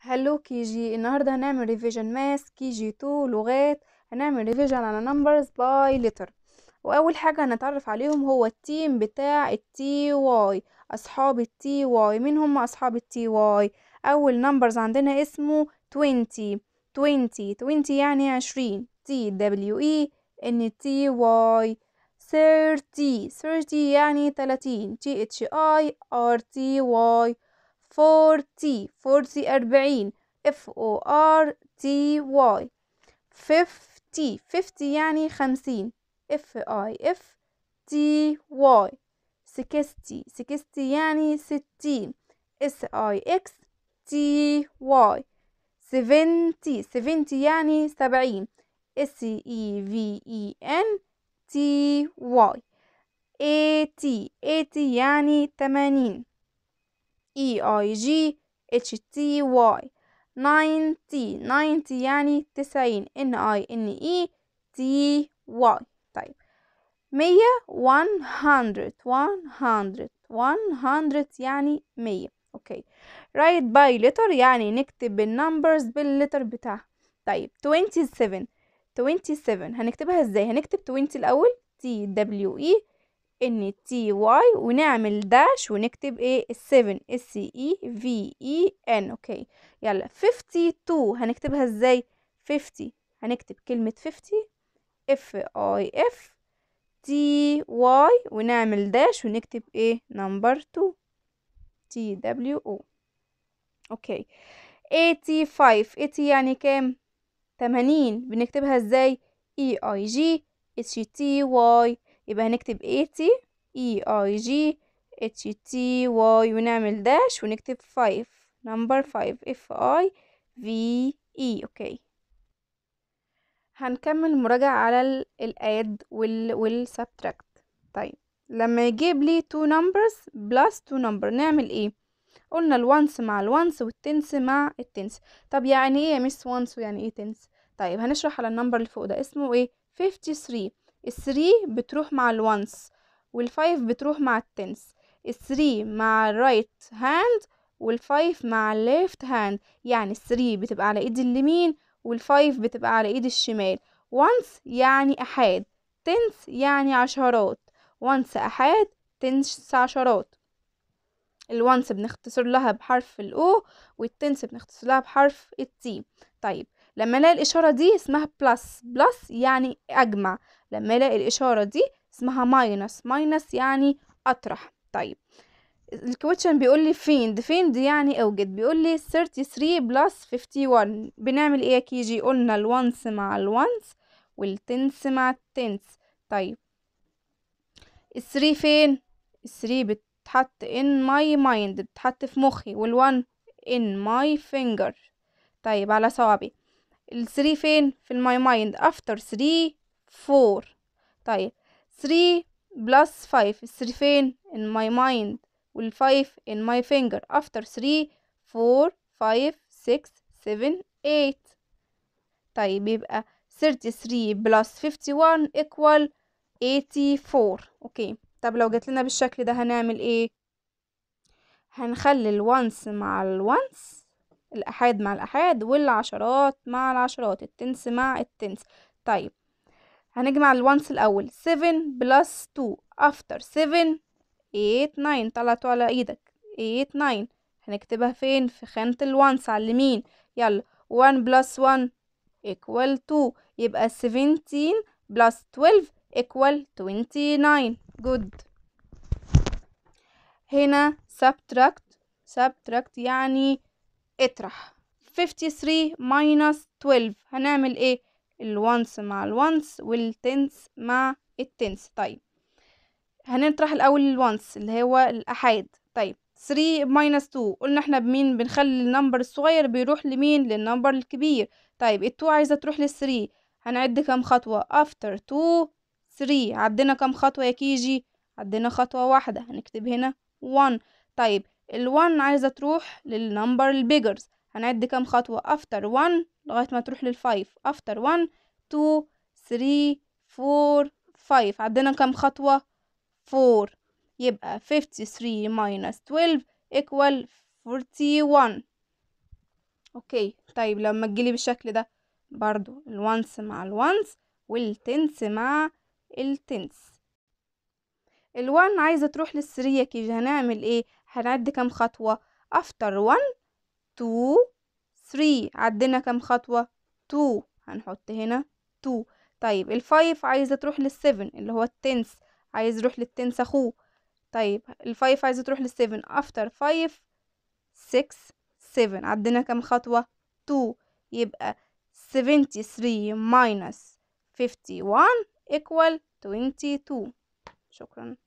هلو كي جي النهاردة هنعمل ريفيجن ماس كي جي تو لغات هنعمل ريفيجن على numbers باي letter واول حاجة هنتعرف عليهم هو التيم بتاع التي واي اصحاب التي واي مين هم اصحاب التي واي اول numbers عندنا اسمه 20 20 20 يعني عشرين تي دبليو اي ان تي واي 30 30 يعني تلاتين تي اتش اي ار تي واي فورتي فورتي أربعين اف او ار تي واي فيفتي فيفتي يعني خمسين اف اي اف تي واي سكستي سكستي يعني ستين اس اي اكس تي واي سفنتي سفنتي يعني سبعين اس اي في اي ان تي واي ايتي ايتي يعني تمانين اي اي جي اتش تي واي ناينتي ناينتي يعني تسعين ان اي ان اي تي واي طيب مية one hundred one hundred one hundred يعني مية اوكي write by letter يعني نكتب النمبرز باللتر بتاعها طيب twenty seven twenty seven هنكتبها ازاي هنكتب twenty الاول تي دبليو اي ان تي واي ونعمل داش ونكتب ايه السفن اس اي في اي ان اوكي يلا فيفتي تو هنكتبها ازاي فيفتي هنكتب كلمة فيفتي اف اي اف تي واي ونعمل داش ونكتب ايه نمبر تو تي دبليو او اوكي ايتي فايف ايتي يعني كام تمانين بنكتبها ازاي اي اي جي اتش تي واي يبقى هنكتب 80 اي اي جي اتش تي واي ونعمل داش ونكتب 5 نمبر 5 اف اي في اي اوكي هنكمل مراجعة على الاد وال والسبتراكت طيب لما يجيب لي two numbers plus two number نعمل ايه قلنا الوانس مع الوانس والتنس مع التنس طب يعني ايه يا مس وانس ويعني ايه تنس طيب هنشرح على النمبر اللي فوق ده اسمه ايه 53 الثري بتروح مع الوانس والفايف بتروح مع التنس الثري مع الرايت هاند والفايف مع الليفت هاند يعني الثري بتبقى على ايد اليمين والفايف بتبقى على ايد الشمال وانس يعني احاد تنس يعني عشرات وانس احاد تنس عشرات الوانس بنختصر لها بحرف الاو والتنس بنختصر لها بحرف التي طيب لما الاقي الاشاره دي اسمها بلس بلس يعني اجمع لما الاقي الاشاره دي اسمها ماينس ماينس يعني اطرح طيب الكويشن بيقول لي فيند فيند يعني اوجد بيقول لي 33 بلس 51 بنعمل ايه يا كيجي قلنا الوانس مع الوانس والتنس مع التنس طيب الثري فين الثري بتتحط in my mind بتتحط في مخي والوان in my finger طيب على صوابي الثري فين في الماي مايند after 3 4 طيب 3 بلس 5 الثري فين in my mind والفايف in my finger after 3 4 5 6 7 8 طيب يبقى 33 بلس 51 equal 84 اوكي طب لو جات لنا بالشكل ده هنعمل ايه هنخلي الوانس مع الوانس الأحاد مع الأحاد والعشرات مع العشرات التنس مع التنس طيب هنجمع الوانس الأول 7 بلس 2 after 7 8 9 طلعتوا على ايدك 8 9 هنكتبها فين في خانة الوانس على اليمين يلا 1 بلس 1 equal 2 يبقى 17 بلس 12 equal 29 good هنا subtract subtract يعني اطرح 53 minus 12 هنعمل ايه الوانس مع الوانس والتنس مع التنس طيب هنطرح الاول الوانس اللي هو الاحاد طيب 3 minus 2 قلنا احنا بمين بنخلي النمبر الصغير بيروح لمين للنمبر الكبير طيب ال2 عايزه تروح لل3 هنعد كام خطوه after 2 3 عدينا كام خطوه يا كيجي عدينا خطوه واحده هنكتب هنا 1 طيب ال1 عايزه تروح للنمبر البيجرز هنعد كام خطوه after 1 لغايه ما تروح لل5 after 1 2 3 4 5 عدينا كام خطوه 4 يبقى 53 minus 12 equal 41 اوكي طيب لما تجيلي بالشكل ده برضو الوانس مع الوانس والتنس مع التنس الوان عايزة تروح للثري يا كيجي هنعمل ايه هنعد كام خطوة افتر وان تو ثري عدينا كام خطوة تو هنحط هنا تو طيب الفايف عايزة تروح للسفن اللي هو التنس عايز يروح للتنس اخوه طيب الفايف عايزة تروح للسفن افتر فايف سكس سفن عدينا كام خطوة تو يبقى seventy three minus fifty one equal twenty two شكرا